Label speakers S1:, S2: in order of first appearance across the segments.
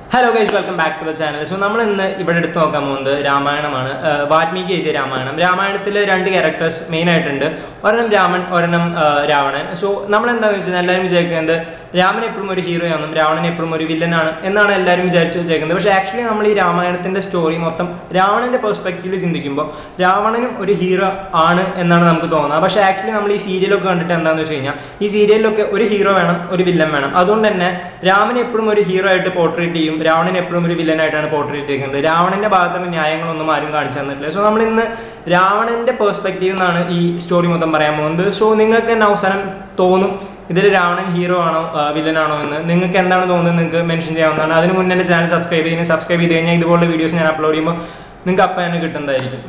S1: hello guys welcome back to the channel so നമ്മൾ ഇന്ന് ഇവിടെ എടുത്ത് നോക്കാൻ പോകുന്നത് രാമായണമാണ് ആഹ് വാൽമീകി എഴുതിയ രാമായണം രാമായണത്തിൽ രണ്ട് ക്യാരക്ടേഴ്സ് മെയിൻ ആയിട്ടുണ്ട് ഒരെണ്ണം രാമൻ ഒരെണ്ണം ആഹ് രാവണൻ സോ നമ്മൾ എന്താണെന്ന് വെച്ചാൽ എല്ലാവരും വിചാരിക്കുന്നത് രാമൻ എപ്പോഴും ഒരു ഹീറോ ആണെന്നും രാവണൻ എപ്പോഴും ഒരു വില്ലനാണ് എന്നാണ് എല്ലാവരും വിചാരിച്ചു വെച്ചേക്കുന്നത് പക്ഷേ ആക്ച്വലി നമ്മൾ ഈ രാമായണത്തിന്റെ സ്റ്റോറി മൊത്തം രാവണന്റെ പെർസ്പെക്റ്റീവിൽ ചിന്തിക്കുമ്പോൾ രാവണനും ഒരു ഹീറോ ആണ് എന്നാണ് നമുക്ക് തോന്നുന്നത് പക്ഷേ ആക്ച്വലി നമ്മൾ ഈ സീരിയലൊക്കെ കണ്ടിട്ട് എന്താണെന്ന് വെച്ച് കഴിഞ്ഞാൽ ഈ സീരിയലിലൊക്കെ ഒരു ഹീറോ വേണം ഒരു വില്ലൻ വേണം അതുകൊണ്ട് തന്നെ രാമൻ എപ്പോഴും ഒരു ഹീറോ ആയിട്ട് പോർട്രേറ്റ് ചെയ്യും രാവണൻ എപ്പോഴും ഒരു വില്ലനായിട്ടാണ് പോർട്രേറ്റ് ചെയ്യുന്നത് രാവണന്റെ ഭാഗത്തുള്ള ന്യായങ്ങളൊന്നും ആരും കാണിച്ചു തന്നിട്ടില്ല സോ നമ്മൾ ഇന്ന് രാവണന്റെ പെർസ്പെക്റ്റീവ് എന്നാണ് ഈ സ്റ്റോറി മൊത്തം പറയാൻ പോകുന്നത് സോ നിങ്ങൾക്ക് തന്നെ അവസാനം തോന്നും ഇതിൽ രാവണൻ ഹീറോ ആണോ വില്ലനാണോ എന്ന് നിങ്ങൾക്ക് എന്താണ് തോന്നുന്നത് നിങ്ങൾക്ക് മെൻഷൻ ചെയ്യാവുന്നതാണ് അതിന് മുന്നേ എൻ്റെ ചാനൽ സബ്സ്ക്രൈബ് ചെയ്യുന്നത് സബ്സ്ക്രൈബ് ചെയ്ത് കഴിഞ്ഞാൽ ഇതുപോലുള്ള വീഡിയോസ് ഞാൻ അപ്ലോഡ് ചെയ്യുമ്പോൾ നിങ്ങൾക്ക് അപ്പം തന്നെ കിട്ടുന്നതായിരിക്കും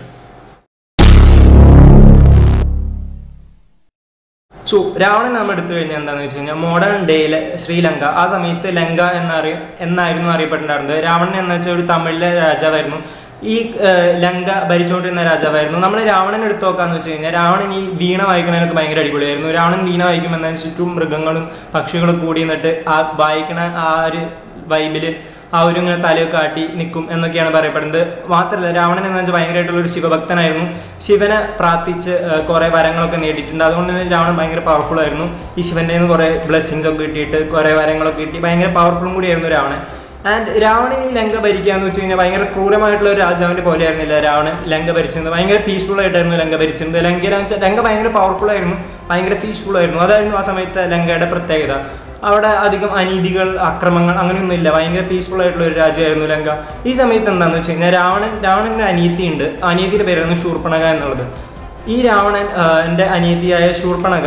S1: സോ രാവണൻ നമ്മൾ എടുത്തു കഴിഞ്ഞാൽ എന്താണെന്ന് വെച്ച് കഴിഞ്ഞാൽ മോഡേൺ ഡേയിലെ ശ്രീലങ്ക ആ സമയത്ത് ലങ്ക എന്നറിയ എന്നായിരുന്നു അറിയപ്പെട്ടിട്ടുണ്ടായിരുന്നത് രാവണൻ എന്ന് വെച്ചാൽ ഒരു തമിഴിലെ രാജാവായിരുന്നു ഈ ഏഹ്, ലങ്ക ഭരിച്ചുകൊണ്ടിരുന്ന രാജാവായിരുന്നു നമ്മൾ രാവണൻ എടുത്തു നോക്കാന്ന് വെച്ച് കഴിഞ്ഞാൽ രാവണൻ ഈ വീണ വായിക്കണതിനൊക്കെ ഭയങ്കര അടിപൊളിയായിരുന്നു രാവണൻ വീണ വായിക്കുമ്പോൾ ചുറ്റും മൃഗങ്ങളും പക്ഷികളും കൂടി നിന്നിട്ട് ആ വായിക്കണ ആ ഒരു വൈബില് ആ ഒരു ഇങ്ങനെ തലയൊക്കെ കാട്ടി നിൽക്കും എന്നൊക്കെയാണ് പറയപ്പെടുന്നത് മാത്രമല്ല രാവണൻ എന്ന് വെച്ചാൽ ഭയങ്കരമായിട്ടുള്ള ഒരു ശിവഭക്തനായിരുന്നു ശിവനെ പ്രാർത്ഥിച്ച് ഏഹ്, കുറേ വരങ്ങളൊക്കെ നേടിയിട്ടുണ്ട് അതുകൊണ്ട് തന്നെ രാവണൻ ഭയങ്കര പവർഫുൾ ആയിരുന്നു ഈ ശിവൻ്റെ നിന്ന് കുറേ ബ്ലെസ്സിങ്സ് ഒക്കെ കിട്ടിയിട്ട് കുറേ വരങ്ങളൊക്കെ കിട്ടി ഭയങ്കര പവർഫുള്ളും കൂടിയായിരുന്നു രാവണൻ ആൻഡ് രാവണൻ ഈ ലങ്ക ഭരിക്കാന്ന് വെച്ച് കഴിഞ്ഞാൽ ഭയങ്കര ക്രൂരമായിട്ടുള്ള ഒരു രാജാവിന്റെ പോലെ ആയിരുന്നില്ല രാവണൻ ലങ്ക ഭരിച്ചിരുന്നത് ഭയങ്കര പീസ്ഫുൾ ആയിട്ടായിരുന്നു ലങ്ക ഭരിച്ചിരുന്നത് ലങ്ക വെച്ചാൽ ലങ്ക ഭയങ്കര പവർഫുൾ ആയിരുന്നു ഭയങ്കര പീസ്ഫുൾ ആയിരുന്നു അതായിരുന്നു ആ സമയത്ത് ലങ്കയുടെ പ്രത്യേകത അവിടെ അധികം അനീതികൾ അക്രമങ്ങൾ അങ്ങനെയൊന്നും ഇല്ല ഭയങ്കര പീസ്ഫുൾ ആയിട്ടുള്ള ഒരു രാജ്യമായിരുന്നു ലങ്ക ഈ സമയത്ത് എന്താണെന്ന് വെച്ച് കഴിഞ്ഞാൽ രാവണൻ രാവണൻ്റെ അനിയത്തി ഉണ്ട് അനിയത്തിയുടെ പേരായിരുന്നു ശൂർപ്പണക എന്നുള്ളത് ഈ രാവണൻ ആ, എൻ്റെ അനിയത്തിയായ ശൂർപ്പണക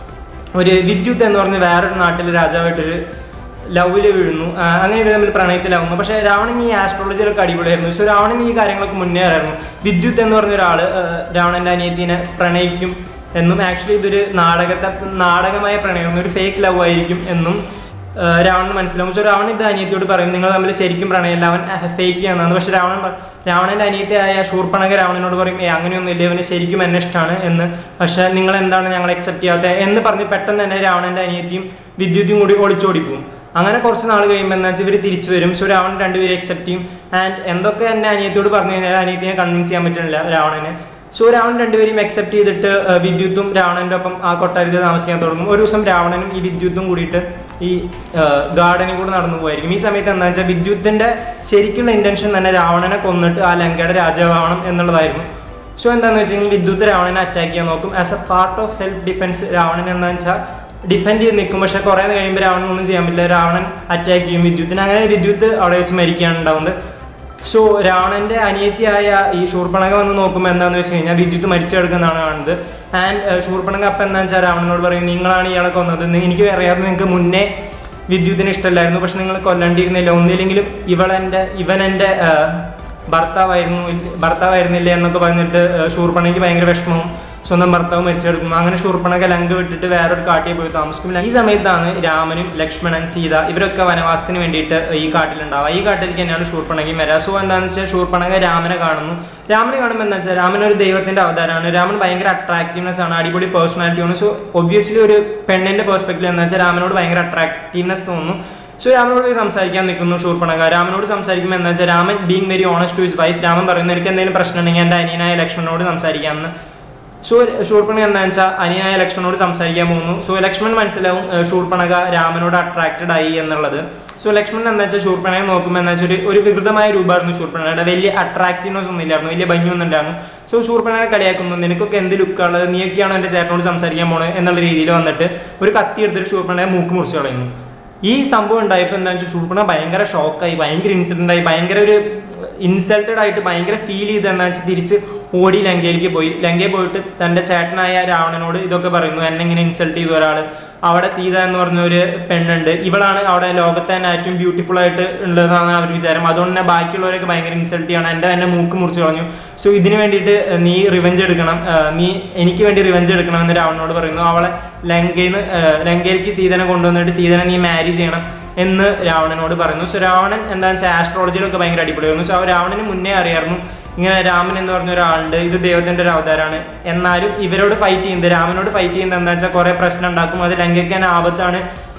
S1: ഒരു വിദ്യുത്ത് എന്ന് പറഞ്ഞ വേറൊരു നാട്ടിലെ രാജാവായിട്ടൊരു ലവില് വീഴുന്നു ആ, അങ്ങനെ ഇവർ തമ്മിൽ പ്രണയത്തിലാവുന്നു പക്ഷേ രാവണൻ ഈ ആസ്ട്രോളജിയിലൊക്കെ അടിപൊളിയായിരുന്നു സോ രാവണൻ ഈ കാര്യങ്ങളൊക്കെ മുന്നേ അറിയായിരുന്നു വിദ്യുത്ത് എന്ന് പറഞ്ഞ ഒരാൾ രാവണൻ്റെ അനിയത്തിനെ പ്രണയിക്കും എന്നും ആക്ച്വലി ഇതൊരു നാടകത്തെ നാടകമായ പ്രണയം ഒരു ഫേക്ക് ലവ് ആയിരിക്കും എന്നും ആ, രാവണന് മനസ്സിലാവും സോ രാവണൻ ഇത് അനിയത്തിയോട് പറയും നിങ്ങൾ തമ്മിൽ ശരിക്കും പ്രണയമല്ല അവൻ ഫേക്ക് ചെയ്യാന്നാണ് പക്ഷെ രാവണൻ പ- രാവണന്റെ അനിയത്തിയായ ശൂർപ്പണക രാവണനോട് പറയും ഏ അങ്ങനെയൊന്നും ഇല്ല ഇവന് ശരിക്കും എന്നെ ഇഷ്ടമാണ് എന്ന് പക്ഷെ നിങ്ങൾ എന്താണ് ഞങ്ങൾ അക്സെപ്റ്റ് ചെയ്യാത്തത് എന്ന് പറഞ്ഞ് പെട്ടെന്ന് തന്നെ രാവണന്റെ അനിയത്തിയും വിദ്യുത്തും കൂടി ഒളിച്ചോടി പോകും അങ്ങനെ കുറച്ച് നാൾ കഴിയുമ്പോൾ എന്താ വെച്ചാൽ ഇവർ തിരിച്ചു വരും സോ രാവണൻ രണ്ടുപേരും അക്സെപ്റ്റ് ചെയ്യും ആൻഡ് എന്തൊക്കെ എന്നെ അനിയത്തിയോട് പറഞ്ഞു കഴിഞ്ഞാൽ അനിയത്തിനെ കൺവിൻസ് ചെയ്യാൻ പറ്റുന്നില്ല രാവണന് സോ രാവണൻ രണ്ടുപേരും അക്സെപ്റ്റ് ചെയ്തിട്ട് ആ, വിദ്യുത്തും രാവണന്റെ ഒപ്പം ആ കൊട്ടാരത്തിൽ താമസിക്കാൻ തുടങ്ങും ഒരു ദിവസം രാവണനും ഈ വിദ്യുത്തും കൂടിയിട്ട് ഈ ഗാർഡനിൽ കൂടെ നടന്നു പോയിരിക്കും ഈ സമയത്ത് എന്താ വെച്ചാൽ വിദ്യുത്തിന്റെ ശരിക്കുള്ള ഇന്റൻഷൻ തന്നെ രാവണനെ കൊന്നിട്ട് ആ ലങ്കയുടെ രാജാവാവണം എന്നുള്ളതായിരുന്നു സോ എന്താണെന്ന് വെച്ച് കഴിഞ്ഞാൽ വിദ്യുത്ത് രാവണനെ അറ്റാക്ക് ചെയ്യാൻ നോക്കും as a part of self defence Ravanan എന്താണെന്ന് വെച്ചാൽ ഡിഫെൻഡ് ചെയ്ത് നിൽക്കും പക്ഷെ കുറേ കഴിയുമ്പോൾ രാവണൻ ഒന്നും ചെയ്യാൻ പറ്റില്ല രാവണൻ അറ്റാക്ക് ചെയ്യും വിദ്യുത്തിന് അങ്ങനെ വിദ്യുത്ത് അവിടെ വെച്ച് മരിക്കുകയാണ് ഉണ്ടാവുന്നത് സോ രാവണന്റെ അനിയത്തിയായ ഈ ശൂർപ്പണക വന്ന് നോക്കുമ്പോൾ എന്താണെന്ന് വെച്ച് കഴിഞ്ഞാൽ വിദ്യുത്ത് മരിച്ചു കിടക്കുന്നതാണ് കാണുന്നത് ആൻഡ് ശൂർപ്പണക അപ്പം എന്താണെന്ന് വെച്ചാൽ രാവണനോട് പറയും നിങ്ങളാണ് ഇയാളെ കൊന്നത് നി- എനിക്ക് അറിയാതെ നിങ്ങൾക്ക് മുന്നേ വിദ്യുത്തിന് ഇഷ്ടമല്ലായിരുന്നു പക്ഷെ നിങ്ങൾ കൊല്ലണ്ടിയിരുന്നില്ല ഒന്നില്ലെങ്കിലും ഇവളെൻ്റെ ഇവൻ എൻ്റെ ഭർത്താവായിരുന്നു ഇല്ല- ഭർത്താവായിരുന്നില്ല എന്നൊക്കെ പറഞ്ഞിട്ട് ഷൂർപ്പണയ്ക്ക് ഭയങ്കര വിഷമവും സ്വന്തം ഭർത്താവ് മരിച്ചെടുക്കും അങ്ങനെ ഷൂർപ്പണക ലങ്ക് വിട്ടിട്ട് വേറൊരു കാട്ടിൽ പോയി താമസിക്കും ഈ സമയത്താണ് രാമനും ലക്ഷ്മണൻ സീത ഇവരൊക്കെ വനവാസത്തിന് വേണ്ടിയിട്ട് ഈ കാട്ടിലുണ്ടാവുക ഈ കാട്ടിലേക്ക് തന്നെയാണ് ഷൂർപ്പണകയും വരാം സോ എന്താണെന്ന് വെച്ചാൽ ഷൂർപ്പണക രാമനെ കാണുന്നു രാമനെ കാണുമ്പോൾ എന്താ വെച്ചാൽ രാമൻ ഒരു ദൈവത്തിന്റെ അവതാരമാണ് രാമൻ ഭയങ്കര അട്രാക്റ്റീവ്നെസ് ആണ് അടിപൊളി പേഴ്സണാലിറ്റി ആണ് സോ ഒബ്വിയസ്ലി ഒരു പെണ്ണിന്റെ പെർസ്പെക്റ്റീവ് എന്താ വെച്ചാൽ രാമനോട് ഭയങ്കര അട്രാക്റ്റീവ്നെസ് തോന്നുന്നു സോ രാമനോട് പോയി സംസാരിക്കാൻ നിൽക്കുന്നു ഷൂർപ്പണക രാമനോട് സംസാരിക്കുമ്പോൾ എന്താ വെച്ചാൽ Raman being very honest to his wife Raman പറയുന്നു എനിക്ക് എന്തെങ്കിലും പ്രശ്നം ഉണ്ടെങ്കിൽ എൻ്റെ അനിയനായ ലക്ഷ്മണനോട് സംസാരിക്കാമെന്ന് സോ ഷൂർപ്പണക എന്താ വെച്ചാൽ അനിയനായ ലക്ഷ്മണനോട് സംസാരിക്കാൻ പോകുന്നു സോ ലക്ഷ്മൺ മനസ്സിലാവും ഏഹ്, ഷൂർപ്പണക രാമനോട് അട്രാക്റ്റഡ് ആയി എന്നുള്ളത് സോ ലക്ഷ്മണൻ എന്താ വെച്ചാൽ ഷൂർപ്പണയെ നോക്കുമ്പോൾ എന്താ വെച്ചാൽ ഒരു- ഒരു വികൃതമായ രൂപമായിരുന്നു ഷൂർപ്പണയുടെ വലിയ അട്രാക്റ്റീവ്നെസ് ഒന്നും ഇല്ലായിരുന്നു വലിയ ഭംഗിയൊന്നും ഉണ്ടായിരുന്നു സോ ഷൂർപ്പണനെ കളിയാക്കുന്നു നിനക്കൊക്കെ എന്ത് ലുക്കാണ് നീയൊക്കെയാണോ എൻ്റെ ചേട്ടനോട് സംസാരിക്കാൻ പോണത് എന്നുള്ള രീതിയിൽ വന്നിട്ട് ഒരു കത്തി എടുത്തിട്ട് ഷൂർപ്പണയെ മൂക്ക് മുറിച്ച് കളയുന്നു ഈ സംഭവം ഉണ്ടായപ്പോൾ എന്താ വെച്ചാൽ ഷൂർപ്പണ ഭയങ്കര ഷോക്കായി ഭയങ്കര ഇൻസിഡന്റ് ആയി ഭയങ്കര ഒരു ഇൻസൾട്ടഡ് ആയിട്ട് ഭയങ്കര ഫീൽ ചെയ്ത് എന്താ വെച്ചാൽ തിരിച്ച് ഓടി ലങ്കയിലേക്ക് പോയി ലങ്കയിൽ പോയിട്ട് തൻ്റെ ചേട്ടനായ രാവണനോട് ഇതൊക്കെ പറയുന്നു എന്നെ ഇങ്ങനെ ഇൻസൾട്ട് ചെയ്തു ഒരാൾ അവിടെ സീത എന്ന് പറഞ്ഞ ഒരു പെണ്ണുണ്ട് ഇവളാണ് അവിടെ ലോകത്തെ തന്നെ ഏറ്റവും ബ്യൂട്ടിഫുൾ ആയിട്ട് ഉള്ളതെന്നാണ് അവർ വിചാരം അതുകൊണ്ട് തന്നെ ബാക്കിയുള്ളവരൊക്കെ ഭയങ്കര ഇൻസൾട്ട് ചെയ്യണം എൻ്റെ തന്നെ മൂക്ക് മുറിച്ച് കളഞ്ഞു സോ ഇതിന് വേണ്ടിയിട്ട് നീ റിവെഞ്ച് എടുക്കണം ആ, നീ എനിക്ക് വേണ്ടി റിവെഞ്ച് എടുക്കണം എന്ന് രാവണനോട് പറയുന്നു അവളെ ലങ്കയിൽ നിന്ന് ലങ്കയിലേക്ക് സീതനെ കൊണ്ടുവന്നിട്ട് സീതനെ നീ മാരി ചെയ്യണം എന്ന് രാവണനോട് പറയുന്നു സോ രാവണൻ എന്താണെന്ന് വെച്ചാൽ ആസ്ട്രോളജിയിലൊക്കെ ഭയങ്കര അടിപൊളിയായിരുന്നു സോ രാവണന് മുന്നേ അറിയായിരുന്നു ഇങ്ങനെ രാമൻ എന്ന് പറഞ്ഞ ഒരാളുണ്ട് ഇത് ദൈവത്തിന്റെ ഒരു അവതാരമാണ് എന്നാലും ഇവരോട് ഫൈറ്റ് ചെയ്യുന്നത് രാമനോട് ഫൈറ്റ് ചെയ്യുന്നത് എന്താ വെച്ചാൽ കുറെ പ്രശ്നം ഉണ്ടാക്കും അത് ലങ്കയ്ക്കാൻ ആപത്താണ്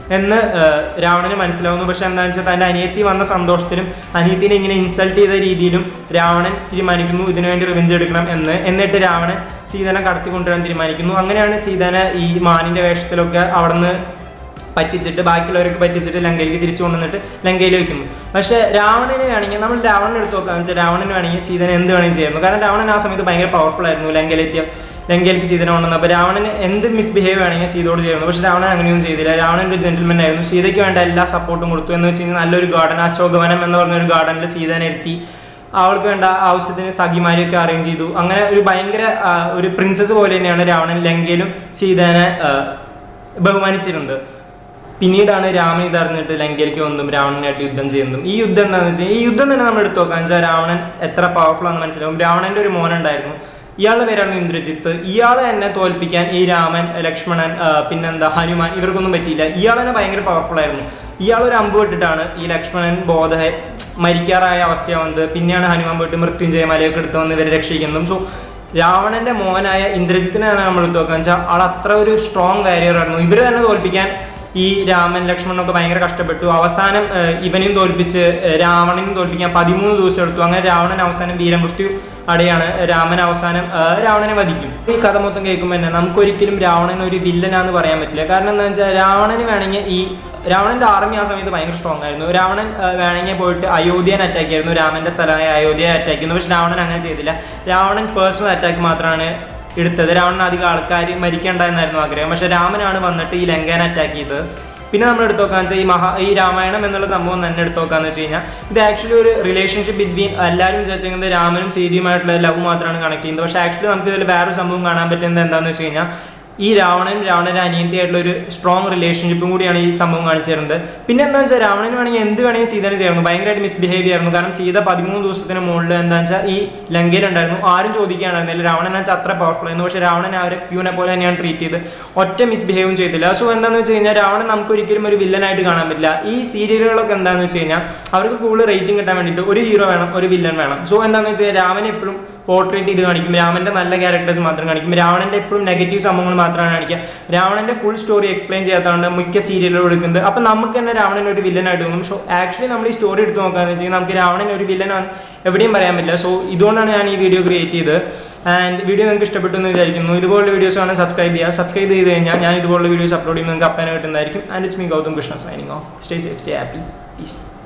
S1: എന്ന് ആ, രാവണന് മനസ്സിലാവുന്നു പക്ഷെ എന്താണെന്ന് വെച്ചാൽ തൻ്റെ അനിയത്തി വന്ന സന്തോഷത്തിലും അനിയത്തിനെ ഇങ്ങനെ ഇൻസൾട്ട് ചെയ്ത രീതിയിലും രാവണൻ തീരുമാനിക്കുന്നു ഇതിനുവേണ്ടി റിവെഞ്ച് എടുക്കണം എന്ന് എന്നിട്ട് രാവണൻ സീതനെ കടത്തിക്കൊണ്ടുവരാൻ തീരുമാനിക്കുന്നു അങ്ങനെയാണ് സീതനെ ഈ മാനിന്റെ വേഷത്തിലൊക്കെ അവിടുന്ന് പറ്റിച്ചിട്ട് ബാക്കിയുള്ളവരൊക്കെ പറ്റിച്ചിട്ട് ലങ്കയിലേക്ക് തിരിച്ചു കൊണ്ടുവന്നിട്ട് ലങ്കയിൽ വെക്കുന്നു പക്ഷേ രാവണന് വേണമെങ്കിൽ നമ്മൾ രാവണൻ എടുത്ത് നോക്കാന്ന് വെച്ചാൽ രാവണന് വേണമെങ്കിൽ സീതനെ എന്ത് വേണമെങ്കിൽ ചെയ്യായിരുന്നു കാരണം രാവണൻ ആ സമയത്ത് ഭയങ്കര പവർഫുൾ ആയിരുന്നു ലങ്കയിലെത്തിയ ലങ്കയിലേക്ക് സീതനെ കൊണ്ടുവന്നു അപ്പോൾ രാവണന് എന്ത് മിസ്ബിഹേവ് വേണമെങ്കിൽ സീതയോട് ചെയ്യുന്നു പക്ഷേ രാവണൻ അങ്ങനെയൊന്നും ചെയ്തില്ല രാവണൻ ഒരു ജെന്റിൽമെൻ ആയിരുന്നു സീതയ്ക്ക് വേണ്ട എല്ലാ സപ്പോർട്ടും കൊടുത്തു എന്ന് വെച്ച് കഴിഞ്ഞാൽ നല്ലൊരു ഗാർഡൻ അശോകവനം എന്ന് പറഞ്ഞ ഒരു ഗാർഡനിൽ സീതനെ ഇരുത്തി അവൾക്ക് വേണ്ട ആവശ്യത്തിന് സഖിമാരെയൊക്കെ അറേഞ്ച് ചെയ്തു അങ്ങനെ ഒരു ഭയങ്കര ആ, ഒരു പ്രിൻസസ് പോലെ തന്നെയാണ് രാവണൻ ലങ്കയിലും സീതനെ ആ, ബഹുമാനിച്ചിരുന്നത് പിന്നീടാണ് രാമൻ ഇതറിഞ്ഞിട്ട് ലങ്കയിലേക്ക് വന്നതും രാവണനായിട്ട് യുദ്ധം ചെയ്യുന്നതും ഈ യുദ്ധം എന്താണെന്ന് വെച്ചാൽ ഈ യുദ്ധം തന്നെ നമ്മൾ എടുത്തു നോക്കാം വെച്ചാൽ രാവണൻ എത്ര പവർഫുൾ ആണെന്ന് മനസ്സിലാവും രാവണന്റെ ഒരു മോനുണ്ടായിരുന്നു ഇയാളുടെ പേരാണ് ഇന്ദ്രജിത്ത് ഇയാളെ തന്നെ തോൽപ്പിക്കാൻ ഈ രാമൻ ലക്ഷ്മണൻ ആ, പിന്നെന്താ ഹനുമാൻ ഇവർക്കൊന്നും പറ്റിയില്ല ഇയാൾ തന്നെ ഭയങ്കര പവർഫുൾ ആയിരുന്നു ഇയാൾ ഒരു അമ്പ് വിട്ടിട്ടാണ് ഈ ലക്ഷ്മണൻ ബോധ മരിക്കാറായ അവസ്ഥയാവുന്നത് പിന്നെയാണ് ഹനുമാൻ പോയിട്ട് മൃത്യുഞ്ജയ മലയൊക്കെ എടുത്ത് വന്ന് ഇവരെ രക്ഷിക്കുന്നതും സോ രാവണന്റെ മോനായ ഇന്ദ്രജിത്തിനെയാണ് നമ്മൾ എടുത്ത് നോക്കുക വെച്ചാൽ ആൾ അത്ര ഒരു സ്ട്രോങ് വാരിയർ ആയിരുന്നു ഇവർ തന്നെ തോൽപ്പിക്കാൻ ഈ രാമൻ ലക്ഷ്മണനൊക്കെ ഭയങ്കര കഷ്ടപ്പെട്ടു അവസാനം ഏഹ്, ഇവനെയും തോൽപ്പിച്ച് ഏഹ്, രാവണനെയും തോൽപ്പിക്കാൻ പതിമൂന്ന് ദിവസം എടുത്തു അങ്ങനെ രാവണൻ അവസാനം വീരമൃത്യു അടയാണ് രാമൻ അവസാനം ഏഹ്, രാവണനെ വധിക്കും ഈ കഥ മൊത്തം കേൾക്കുമ്പോൾ തന്നെ നമുക്കൊരിക്കലും രാവണൻ ഒരു വില്ലനാന്ന് പറയാൻ പറ്റില്ല കാരണം എന്താ വെച്ചാൽ രാവണന് വേണമെങ്കിൽ ഈ രാവണന്റെ ആർമി ആ സമയത്ത് ഭയങ്കര സ്ട്രോങ് ആയിരുന്നു രാവണൻ ഏഹ്, വേണമെങ്കിൽ പോയിട്ട് അയോധ്യനെ അറ്റാക്ക് ചെയ്യായിരുന്നു രാമന്റെ സ്ഥലമായ അയോധ്യയെ അറ്റാക്ക് ചെയ്യുന്നു പക്ഷെ രാവണൻ അങ്ങനെ ചെയ്തില്ല രാവണൻ പേഴ്സണൽ അറ്റാക്ക് മാത്രമാണ് എടുത്തത് രാവണൻ അധികം ആൾക്കാർ മരിക്കേണ്ട എന്നായിരുന്നു ആഗ്രഹം പക്ഷെ രാമനാണ് വന്നിട്ട് ഈ ലങ്കേനെ അറ്റാക്ക് ചെയ്തത് പിന്നെ നമ്മൾ എടുത്തു നോക്കാന്ന് വെച്ചാൽ ഈ മഹാ ഈ രാമായണം എന്നുള്ള സംഭവം തന്നെ എടുത്തു നോക്കാന്ന് വെച്ച് കഴിഞ്ഞാൽ ഇത് ആക്ച്വലി ഒരു റിലേഷൻഷിപ്പ് ബിറ്റ്വീൻ എല്ലാവരും വിചാരിച്ചിരിക്കുന്നത് രാമനും സീതയുമായിട്ടുള്ള ലവ് മാത്രമാണ് കണക്ട് ചെയ്യുന്നത് പക്ഷേ ആക്ച്വലി നമുക്ക് ഇതിൽ വേറൊരു സംഭവം കാണാൻ പറ്റുന്നത് എന്താണെന്ന് വെച്ച് കഴിഞ്ഞാൽ ഈ രാവണൻ രാവണന്റെ അനിയത്തിയായിട്ടുള്ള ഒരു സ്ട്രോങ് റിലേഷൻഷിപ്പും കൂടിയാണ് ഈ സംഭവം കാണിച്ചു തരുന്നത് പിന്നെ എന്താ വെച്ചാൽ രാവണന് വേണമെങ്കിൽ എന്ത് വേണമെങ്കിൽ സീതനെ ചെയ്യായിരുന്നു ഭയങ്കരമായിട്ട് മിസ്ബിഹേവ് ചെയ്യായിരുന്നു കാരണം സീത പതിമൂന്ന് ദിവസത്തിന് മുകളിൽ എന്താ വെച്ചാൽ ഈ ലങ്കയിലുണ്ടായിരുന്നു ആരും ചോദിക്കാണ്ടായിരുന്നില്ല രാവണൻ വെച്ചാൽ അത്ര പവർഫുൾ ആയിരുന്നു പക്ഷേ രാവണൻ അവരെ ക്യൂനെ പോലെ തന്നെയാണ് ട്രീറ്റ് ചെയ്ത് ഒറ്റ മിസ്ബിഹേവും ചെയ്തില്ല സോ എന്താണെന്ന് വെച്ച് കഴിഞ്ഞാൽ രാവണൻ നമുക്ക് ഒരിക്കലും ഒരു വില്ലനായിട്ട് കാണാൻ പറ്റില്ല ഈ സീരിയലുകളൊക്കെ എന്താണെന്ന് വെച്ച് കഴിഞ്ഞാൽ അവർക്ക് കൂടുതൽ റേറ്റിംഗ് കിട്ടാൻ വേണ്ടിയിട്ട് ഒരു ഹീറോ വേണം ഒരു വില്ലൻ വേണം സോ എന്താണെന്ന് വെച്ച് കഴിഞ്ഞാൽ രാമനെ എപ്പോഴും പോർട്രേറ്റ് ചെയ്ത് കാണിക്കും രാമന്റെ നല്ല ക്യാരക്ടേഴ്സ് മാത്രം കാണിക്കും രാവണന്റെ എപ്പോഴും നെഗറ്റീവ് സംഭവങ്ങൾ മാത്രമാണ് കാണിക്കുക രാവണന്റെ ഫുൾ സ്റ്റോറി എക്സ്പ്ലെയിൻ ചെയ്യാത്തതുകൊണ്ട് മിക്ക സീരിയലുകൾ എടുക്കുന്നത് അപ്പം നമുക്ക് തന്നെ രാവണൻ ഒരു വില്ലനായിട്ട് തോന്നും സോ ആക്ച്വലി നമ്മൾ ഈ സ്റ്റോറി എടുത്ത് നോക്കാന്ന് വെച്ച് കഴിഞ്ഞാൽ നമുക്ക് രാവണൻ ഒരു വില്ലനാണ് എവിടെയും പറയാൻ പറ്റില്ല സോ ഇതുകൊണ്ടാണ് ഞാൻ ഈ വീഡിയോ ക്രിയേറ്റ് ചെയ്തത് ആൻഡ് വീഡിയോ നിങ്ങൾക്ക് ഇഷ്ടപ്പെട്ടു എന്ന് വിചാരിക്കുന്നു ഇതുപോലുള്ള വീഡിയോസ് ആണ് സബ്സ്ക്രൈബ് ചെയ്യുക സബ്സ്ക്രൈബ് ചെയ്ത് കഴിഞ്ഞാൽ ഞാൻ ഇതുപോലുള്ള വീഡിയോസ് അപ്ലോഡ് ചെയ്യുമ്പോൾ നിങ്ങൾക്ക് അപ്പനെ കിട്ടുന്നതായിരിക്കും and it's me Gautham Krishna signing off stay safe stay happy piece